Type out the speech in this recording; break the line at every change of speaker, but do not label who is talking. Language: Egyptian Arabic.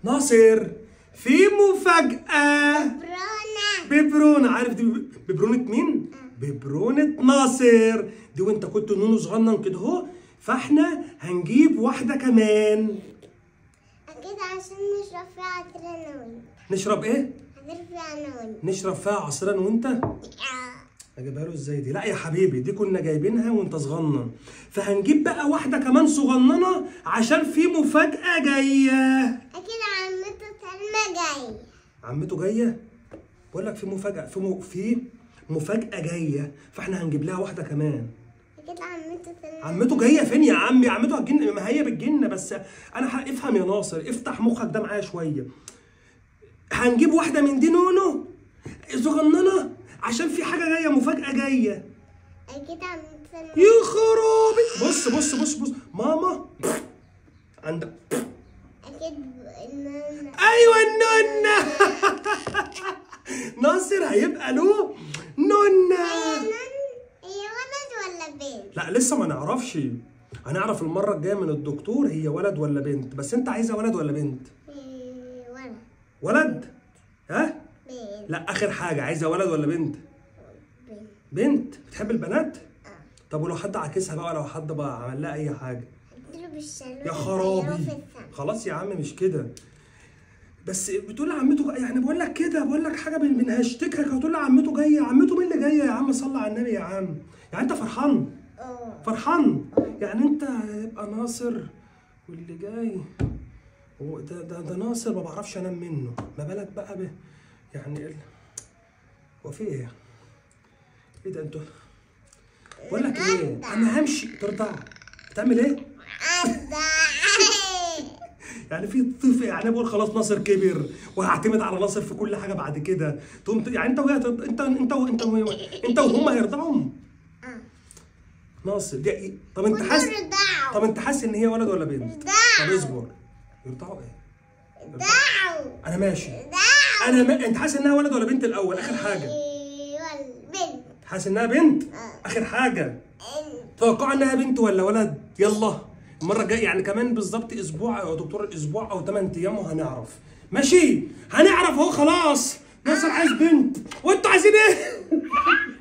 ناصر في مفاجأة
برونا
ببرونة عارف دي ببرونة مين؟ ببرونة ناصر دي وانت كنت نونو صغنن كده اهو فاحنا هنجيب واحدة كمان
أكيد عشان نشرب فيها عصير أنا وأنت
نشرب ايه؟
عصير فيها أنا وأنت
نشرب فيها عصير انا وانت اجيبها له ازاي دي لا يا حبيبي دي كنا جايبينها وانت صغنن فهنجيب بقى واحدة كمان صغننة عشان في مفاجأة جاية
أكيد عمته سلمى جاي
عمته جايه بقول لك في مفاجاه في م... في مفاجاه جايه فاحنا هنجيب لها واحده كمان
أكيد عمته سلمى
عمته جايه فين يا عمي عمته هتجن ما هي بتجن بس انا ح... افهم يا ناصر افتح مخك ده معايا شويه هنجيب واحده من دي نونو صغننه عشان في حاجه جايه مفاجاه جايه
أكيد عمته سلمى
يا خرابي بص بص بص بص ماما عندك
أكيد إن
ايوه النونه ناصر هيبقى له نونه
هي ولد ولا بنت؟
لا لسه ما نعرفش هنعرف المرة الجاية من الدكتور هي ولد ولا بنت بس انت عايزها ولد ولا بنت
إيه، ولد
ولد ها
بنت
لا اخر حاجة عايزة ولد ولا بنت
بنت
بنت بتحب البنات
آه.
طب ولو حد عاكسها بقى لو حد بقى عمل لها اي حاجة
اديله بالشلوت
يا
وطيره
خرابي
في السما.
خلاص يا عم مش كده بس بتقول لعمته جاية يعني بقول لك كده بقول لك حاجه من من هشتكك هتقول لعمته جايه عمته مين اللي جايه يا عم صلي على النبي يا عم يعني انت فرحان
اه
فرحان يعني انت هيبقى ناصر واللي جاي هو ده ده ده ناصر ما بعرفش انام منه ما بالك بقى ب يعني ال... هو في ايه؟ ايه ده انتوا؟ بقول لك ايه؟ انا همشي ترضع بتعمل ايه؟ يعني في طفل يعني بقول خلاص ناصر كبر وهعتمد على ناصر في كل حاجه بعد كده تقوم ت- يعني انت وهي ترض- انت انت انت انت وهم هيرضعهم
اه
ناصر دي إيه؟ طب انت حاسس
رضعوا
طب انت حاسس ان هي ولد ولا بنت؟
رضعوا.
طب اصبر يرضعوا ايه؟
رضعوا
انا ماشي
رضعوا
انا ما... انت حاسس انها ولد ولا بنت الاول اخر حاجه
ايوه بنت
حاسس انها بنت
اه.
اخر حاجه
انت
توقع انها بنت ولا ولد يلا المره الجايه يعني كمان بالظبط اسبوع يا دكتور اسبوع او 8 ايام وهنعرف ماشي هنعرف اهو خلاص ناصر عايز بنت وانتوا عايزين ايه